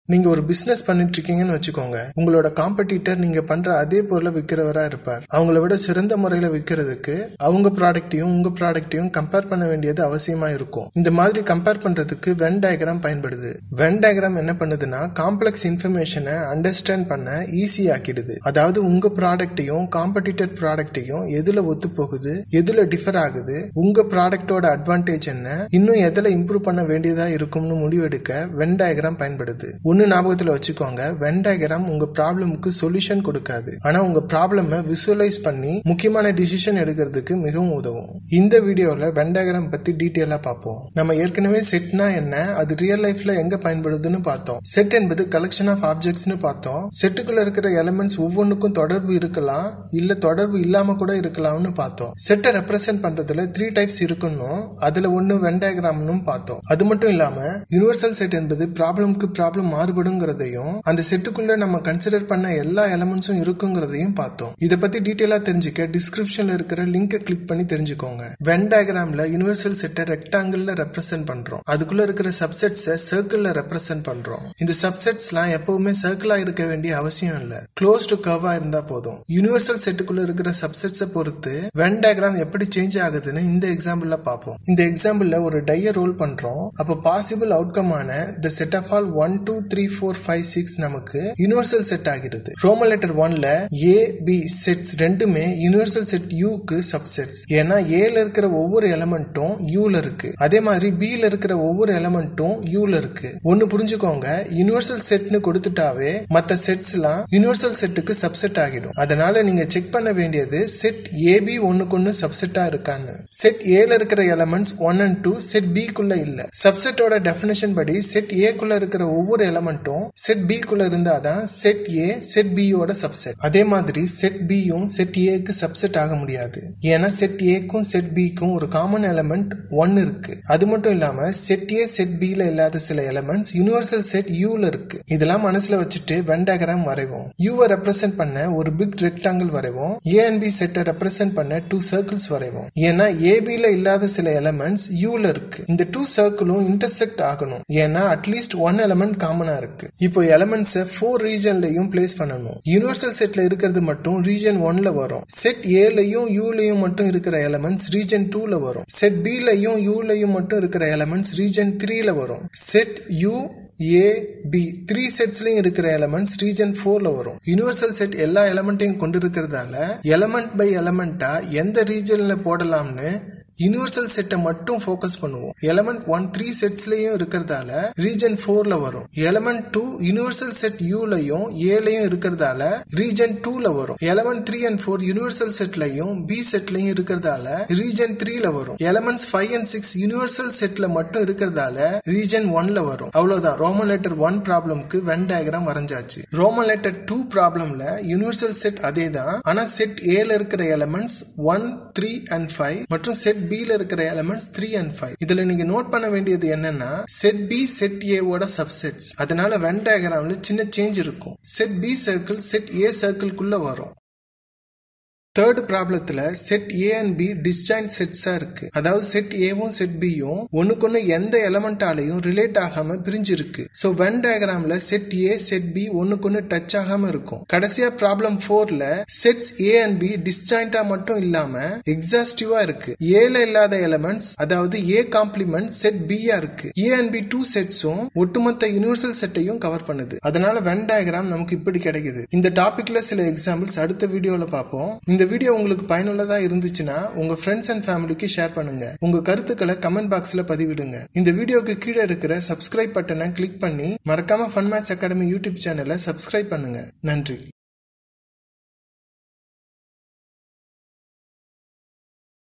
நீங்க ஒரு பிசினஸ் பண்ணிட்டு இருக்கீங்கன்னு வச்சுக்கோங்க உங்களோட காம்படிட்டர் நீங்க பண்ற அதே பொருளை விற்கிறவரா இருப்பார் அவங்கள விட சிறந்த முறையில விற்கிறதுக்கு அவங்க ப்ராடக்ட்டையும் உங்க ப்ராடக்ட்டையும் கம்பேர் பண்ண வேண்டியது அவசியமா இருக்கும் இந்த மாதிரி கம்பேர் பண்றதுக்கு வென் டயக்ராம் பயன்படுது வென் டயக்ராம் என்ன பண்ணுதுன்னா காம்ப்ளெக்ஸ் இன்ஃபர்மேஷனை அண்டர்ஸ்டாண்ட் பண்ண ஈஸி ஆக்கிடுது அதாவது உங்க ப்ராடக்ட்டையும் காம்படிட்டர் ப்ராடக்ட்டையும் எதுல ஒத்து போகுது எதுல டிஃபர் ஆகுது உங்க ப்ராடக்டோட அட்வான்டேஜ் என்ன இன்னும் எதுல இம்ப்ரூவ் பண்ண வேண்டியதா இருக்கும்னு முடிவெடுக்க வென் டயக்ராம் பயன்படுது ஒன்னு ஞாபகத்துல வச்சுக்கோங்க வென் டயக்ராம் உங்க ப்ராப்ளமுக்கு சொல்யூஷன் கொடுக்காது ஆனா உங்க ப்ராப்ளம விசுவலைஸ் பண்ணி முக்கியமான டிசிஷன் எடுக்கிறதுக்கு மிகவும் உதவும் இந்த வீடியோல வென் டயக்ராம் பத்தி டீட்டெயிலா பார்ப்போம் நம்ம ஏற்கனவே செட்னா என்ன அது ரியல் லைஃப்ல எங்க பயன்படுதுன்னு பார்த்தோம் செட் என்பது கலெக்ஷன் ஆஃப் ஆப்ஜெக்ட்ஸ்னு பார்த்தோம் செட்டுக்குள்ள இருக்கிற எலமெண்ட்ஸ் ஒவ்வொன்றுக்கும் தொடர்பு இருக்கலாம் இல்ல தொடர்பு இல்லாம கூட இருக்கலாம்னு பார்த்தோம் செட்டை ரெப்ரசென்ட் பண்றதுல த்ரீ டைப்ஸ் இருக்குன்னும் அதுல ஒன்னு வென் டயக்ராம்னு பார்த்தோம் அது மட்டும் இல்லாம யூனிவர்சல் செட் என்பது ப்ராப்ளம்க்கு ப்ராப்ளம் மாறுபடுங்கிறதையும் அந்த செட்டுக்குள்ள நம்ம கன்சிடர் பண்ண எல்லா எலமெண்ட்ஸும் இருக்குங்கிறதையும் பார்த்தோம் இதை பத்தி டீட்டெயிலா தெரிஞ்சுக்க டிஸ்கிரிப்ஷன்ல இருக்கிற லிங்கை கிளிக் பண்ணி தெரிஞ்சுக்கோங்க வென் டயக்ராம்ல யூனிவர்சல் செட்டை ரெக்டாங்கிள்ல ரெப்ரசென்ட் பண்றோம் அதுக்குள்ள இருக்கிற சப்செட்ஸை சர்க்கிள்ல ரெப்ரசென்ட் பண்றோம் இந்த சப்செட்ஸ்லாம் எப்பவுமே சர்க்கிளா இருக்க வேண்டிய அவசியம் இல்ல க்ளோஸ் டு கர்வா இருந்தா போதும் யூனிவர்சல் செட்டுக்குள்ள இருக்கிற சப்செட்ஸை பொறுத்து வென் டயக்ராம் எப்படி சேஞ்ச் ஆகுதுன்னு இந்த எக்ஸாம்பிள்ல பார்ப்போம் இந்த எக்ஸாம்பிள்ல ஒரு டைய ரோல் பண்றோம் அப்போ பாசிபிள் அவுட்கமான the set of all one two three four five six நமக்கு யூனிவர்சல் செட் ஆகிறது ரோமன் லெட்டர் ஒன்ல ஏ பி செட்ஸ் ரெண்டுமே யூனிவர்சல் செட் யூக்கு சப்செட்ஸ் ஏன்னா ஏல இருக்கிற ஒவ்வொரு எலமெண்ட்டும் யூல இருக்கு அதே மாதிரி பில இருக்கிற ஒவ்வொரு எலமெண்ட்டும் யூல இருக்கு ஒன்னு புரிஞ்சுக்கோங்க யூனிவர்சல் செட்னு கொடுத்துட்டாவே மத்த செட்ஸ் எல்லாம் யூனிவர்சல் செட்டுக்கு சப்செட் ஆகிடும் அதனால நீங்க செக் பண்ண வேண்டியது செட் ஏபி ஒன்னுக்கு ஒன்னு சப்செட்டா இருக்கான்னு செட் ஏல இருக்கிற elements one and two set B குள்ள இல்ல சப்செட்டோட டெபினேஷன் படி செட் ஏ குள்ள இருக்கிற ஒவ்வொரு எலமெண்ட்டும் செட் பி குள்ள இருந்தாதான் செட் ஏ செட் பியோட சப்செட் அதே மாதிரி செட் பியும் செட் ஏக்கு சப்செட் ஆக முடியாது ஏன்னா செட் ஏக்கும் செட் பிக்கும் ஒரு காமன் எலமெண்ட் ஒன் இருக்கு அது மட்டும் இல்லாம செட் ஏ செட் பில இல்லாத சில எலமெண்ட்ஸ் யூனிவர்சல் செட் யூல இருக்கு இதெல்லாம் மனசுல வச்சுட்டு வென் டயக்ராம் வரைவோம் யூவை ரெப்ரசென்ட் பண்ண ஒரு பிக் ரெக்டாங்கிள் வரைவோம் ஏ அண்ட் பி செட்டை ரெப்ரசென்ட் பண்ண டூ சர்க்கிள்ஸ் வரைவோம் ஏன்னா ஏபில இல்லாத சில எலமெண்ட்ஸ் யூல இருக்கு இந்த டூ சர்க்கிளும் இன்டர்செக்ட் ஆகணும் ஏன்னா அட்லீஸ்ட் ஒன் எலமெண்ட் காமனா இருக்கு இப்போ எலமெண்ட்ஸ் ஃபோர் ரீஜன்லயும் பிளேஸ் பண்ணணும் யூனிவர்சல் செட்ல இருக்கிறது மட்டும் ரீஜன் ஒன்ல வரும் செட் ஏலயும் யூலயும் மட்டும் இருக்கிற எலமெண்ட்ஸ் ரீஜன் டூல வரும் செட் பிலயும் யூலயும் மட்டும் இருக்கிற எலமெண்ட்ஸ் ரீஜன் த்ரீல வரும் set U A B three செட்ஸ்லயும் இருக்கிற எலமெண்ட்ஸ் ரீஜன் ஃபோர்ல வரும் யூனிவர்சல் செட் எல்லா எலமெண்ட்டையும் கொண்டு இருக்கிறதால எலமெண்ட் பை எலமெண்டா எந்த ரீஜன்ல போடலாம்னு யூனிவர்சல் செட்டை மட்டும் ஃபோக்கஸ் பண்ணுவோம் எலமெண்ட் ஒன் த்ரீ செட்ஸ்லயும் இருக்கிறதால ரீஜன் ஃபோர்ல வரும் எலமெண்ட் டூ யூனிவர்சல் செட் யூலையும் ஏலையும் இருக்கிறதால ரீஜன் டூல வரும் element three and four universal செட்லயும் பி செட்லயும் இருக்கிறதால ரீஜன் த்ரீல வரும் elements five and six universal செட்ல மட்டும் இருக்கிறதால ரீஜன் ஒன்ல வரும் அவ்வளவுதான் ரோமன் லெட்டர் ஒன் ப்ராப்ளம்க்கு வென் டயக்ராம் வரைஞ்சாச்சு ரோமன் லெட்டர் டூ ப்ராப்ளம்ல யூனிவர்சல் செட் அதே தான் ஆனா செட் ஏல இருக்கிற elements one three and five மற்றும் செட் பில இருக்கிற எலமெண்ட்ஸ் த்ரீ அண்ட் ஃபைவ் இதுல நீங்க நோட் பண்ண வேண்டியது என்னன்னா செட் பி செட் ஏவோட சப்செட்ஸ் அதனால வென் டயக்ராம்ல சின்ன சேஞ்ச் இருக்கும் set B circle set A சர்க்கிள்குள்ள வரும் தேர்ட் ப்ராப்ளத்துல set A and B disjoint செட்ஸா இருக்கு அதாவது செட் ஏவும் செட் பியும் ஒண்ணுக்கொன்னு எந்த எலமெண்டாலையும் ரிலேட் ஆகாம பிரிஞ்சு இருக்கு சோ வென் டயக்ராம்ல செட் ஏ செட் பி ஒண்ணுக்கொன்னு டச் ஆகாம இருக்கும் கடைசியா ப்ராப்ளம் போர்ல செட்ஸ் ஏ அண்ட் பி டிஸ்ஜாயிண்டா மட்டும் இல்லாம எக்ஸாஸ்டிவா இருக்கு ஏல இல்லாத எலமெண்ட்ஸ் அதாவது ஏ காம்ப்ளிமெண்ட் செட் பியா இருக்கு ஏ அண்ட் பி டூ செட்ஸும் ஒட்டுமொத்த யூனிவர்சல் செட்டையும் கவர் பண்ணுது அதனால வென் டயக்ராம் நமக்கு இப்படி கிடைக்குது இந்த டாபிக்ல சில எக்ஸாம்பிள்ஸ் அடுத்த வீடியோல பார்ப்போம் இந்த வீடியோ உங்களுக்கு பயனுள்ளதா இருந்துச்சுன்னா உங்க ஃப்ரெண்ட்ஸ் அண்ட் ஃபேமிலிக்கு ஷேர் பண்ணுங்க உங்க கருத்துக்களை கமெண்ட் பாக்ஸ்ல பதிவிடுங்க இந்த வீடியோக்கு கீழே இருக்கிற சப்ஸ்கிரைப் பட்டனை கிளிக் பண்ணி மறக்காம ஃபன் மேட்ச் அகாடமி யூடியூப் சேனலை சப்ஸ்கிரைப் பண்ணுங்க நன்றி